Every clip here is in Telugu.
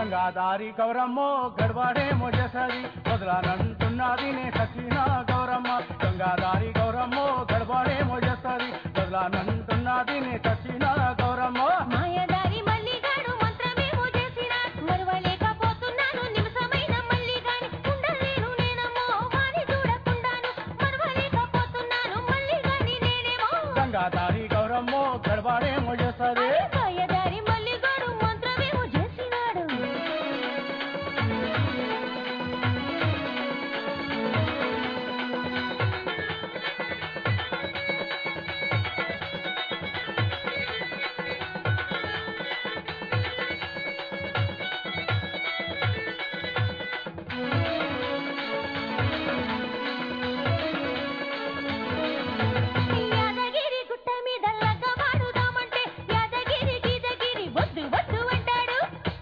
గంగాదారి గౌరమ్మో గడవాడేమో చేసది వదలానంటున్నది నే సచిన గౌరమ్మ గంగాదారి గౌరమ్మో గడవాడేమో చేసది వదలానంటున్నది నే సచిన గౌరమ్మ మాయదారి మల్లిగాడు మంత్రమేమో చేసినా మరవలేకపోతున్నాను నిమిషమైన మల్లిగాని ఉండలేను నేనమ్మో వాని చూడకుండాను మరవలేకపోతున్నాను మల్లిగాని నేనేమో గంగాదారి గౌరమ్మో గడవాడేమో చేసది మాయదారి మల్లిగాడు మంత్రమేమో చేసినాడు యాదగిరి గుట్ట మీద లగ్గవాడుదామంటే యాదగిరి గీదగిరి వద్దు వద్దు అంటాడు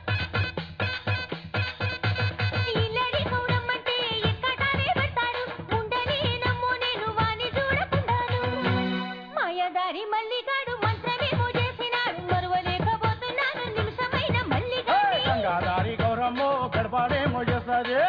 ఇల్లడి కౌరమ్మంటే ఎక్కటానే పడతాడు ఉండని నమ్ము నేను వాని చూడకుండాను మాయదారి మల్లిగాడు మంత్రమేమో చేసినాడు మరువలేకపోతున్నాను నిమిషమైన మల్లిగాని గంగాదారి గౌరమ్మో గడవాడేమో చేసది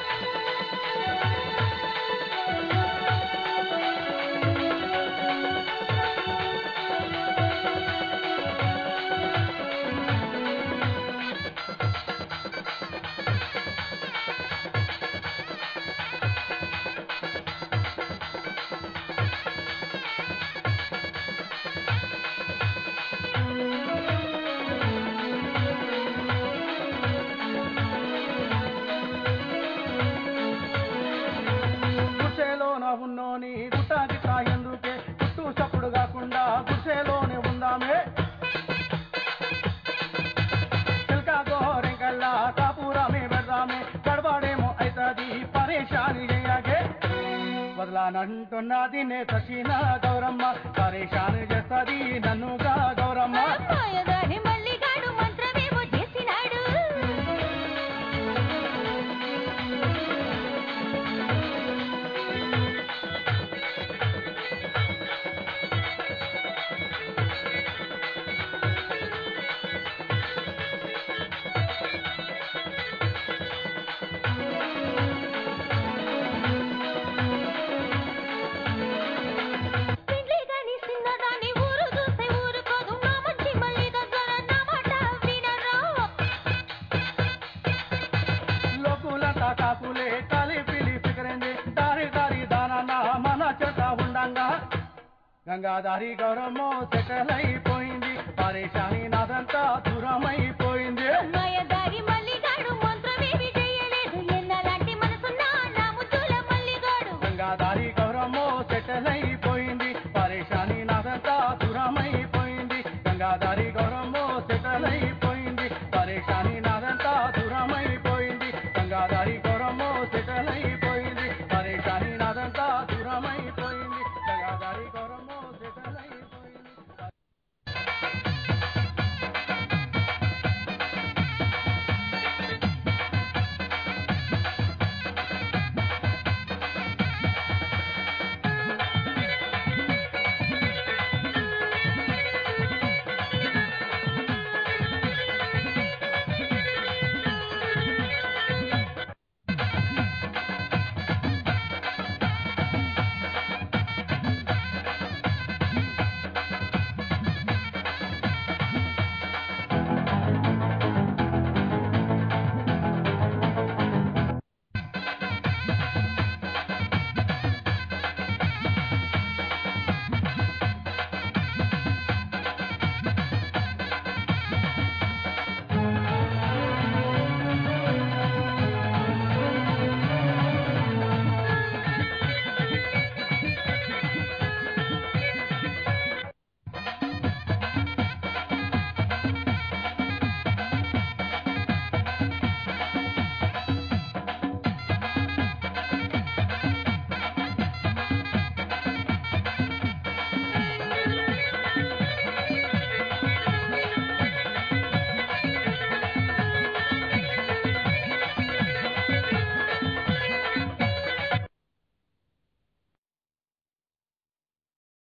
గుడిసెలోన ఉన్నోని గుట్ట గిట్ట ఎందుకే గుట్టు చప్పుడు కాకుండా గుడిసెలోనే ఉందామే చిల్కా గోరెంకల్లా కాపురమే పెడదామే గడవాడేమో అవుతుంది పరేషాని చేయగే వదలానంటున్నది నే సచిన గౌరమ్మ పరేషాని చేస్తుంది నన్నుగా గౌరమ్మ మాయదారి మల్లిగాడు మంత్రమేమో చేసినాడు పెండ్లి గాని చిన్నదాని ఊరు చూస్తే ఊరుకోదు నా మంచి మల్లి దగ్గర నా మాట వినరా లోకులంతా కాకులే కలిపిలి ఫికరింది దారి దారి దానన్న మన చెట ఉండంగా గంగాదారి గౌరమ్మో సెటలైపోయింది పరేషాని నాదంతా దూరమైపోయింది